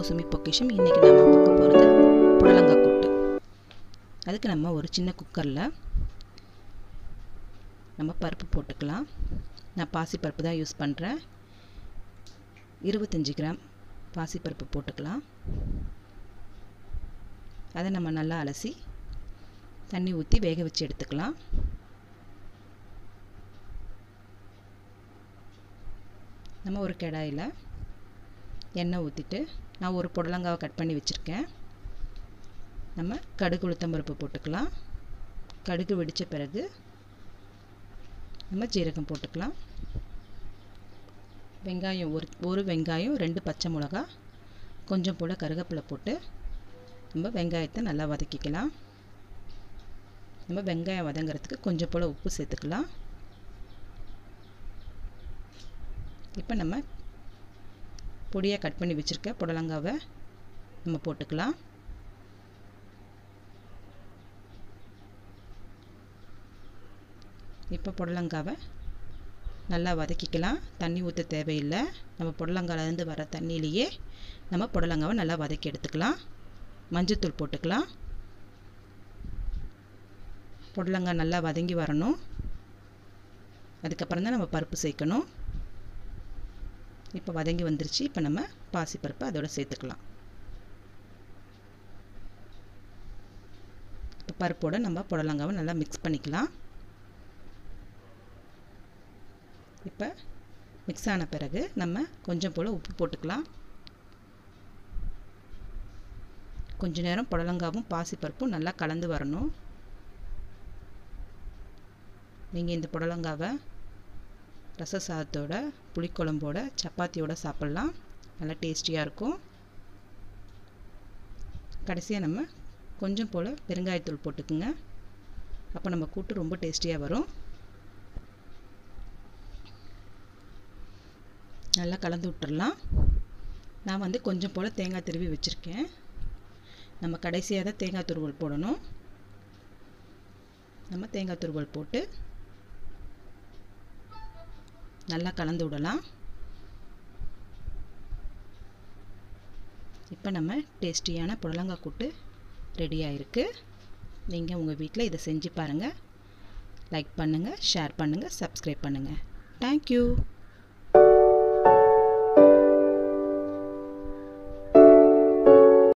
சுமி பொக்கிஷம் இன்றைக்கி நம்ம பார்க்க போகிறது புடலங்காய் கூட்டு அதுக்கு நம்ம ஒரு சின்ன குக்கரில் நம்ம பருப்பு போட்டுக்கலாம் நான் பாசி பருப்பு தான் யூஸ் பண்ணுறேன் இருபத்தஞ்சி கிராம் பாசி பருப்பு போட்டுக்கலாம் அதை நம்ம நல்லா அலசி தண்ணி ஊற்றி வேக வச்சு எடுத்துக்கலாம் நம்ம ஒரு கடாயில் எண்ணெய் ஊற்றிட்டு நான் ஒரு புடலங்காவை கட் பண்ணி வச்சுருக்கேன் நம்ம கடுகு உளுத்தம்பருப்பு போட்டுக்கலாம் கடுகு வெடித்த பிறகு நம்ம ஜீரகம் போட்டுக்கலாம் வெங்காயம் ஒரு ஒரு வெங்காயம் ரெண்டு பச்சை மிளகா கொஞ்சம் போல் கருவேப்பிலை போட்டு நம்ம வெங்காயத்தை நல்லா வதக்கிக்கலாம் நம்ம வெங்காயம் வதங்கிறதுக்கு கொஞ்சம் போல் உப்பு சேர்த்துக்கலாம் இப்போ நம்ம பொடியாக கட் பண்ணி வச்சுருக்க புடலங்காவை நம்ம போட்டுக்கலாம் இப்போ புடலங்காவை நல்லா வதக்கிக்கலாம் தண்ணி ஊற்ற தேவையில்லை நம்ம புடலங்காலேருந்து வர தண்ணியிலையே நம்ம புடலங்காவை நல்லா வதக்கி எடுத்துக்கலாம் மஞ்சத்தூள் போட்டுக்கலாம் புடலங்காய் நல்லா வதங்கி வரணும் அதுக்கப்புறம் தான் நம்ம பருப்பு சேர்க்கணும் இப்போ வதங்கி வந்துருச்சு இப்போ நம்ம பாசிப்பருப்பு அதோட சேர்த்துக்கலாம் இப்போ பருப்போடு நம்ம புடலங்காவை நல்லா மிக்ஸ் பண்ணிக்கலாம் இப்போ மிக்ஸ் ஆன பிறகு நம்ம கொஞ்சம் போல் உப்பு போட்டுக்கலாம் கொஞ்ச நேரம் புடலங்காவும் பாசிப்பருப்பும் நல்லா கலந்து வரணும் நீங்கள் இந்த புடலங்காவை ரச சாதத்தோட புளிக்குழம்போட சப்பாத்தியோட சாப்பிட்லாம் நல்லா டேஸ்டியாக இருக்கும் கடைசியாக நம்ம கொஞ்சம் போல் பெருங்காயத்தூள் போட்டுக்குங்க அப்போ நம்ம கூட்டு ரொம்ப டேஸ்டியாக வரும் நல்லா கலந்து விட்டுறலாம் நான் வந்து கொஞ்சம் போல் தேங்காய் திருவி வச்சுருக்கேன் நம்ம கடைசியாக தான் தேங்காய் துருவல் போடணும் நம்ம தேங்காய் துருவல் போட்டு நல்லா கலந்து விடலாம் இப்போ நம்ம டேஸ்டியான புடலங்காய் கூட்டு ரெடி ஆகிருக்கு நீங்கள் உங்கள் வீட்டில் இதை செஞ்சு பாருங்கள் லைக் பண்ணுங்கள் ஷேர் பண்ணுங்கள் சப்ஸ்கிரைப் பண்ணுங்கள் தேங்க்யூ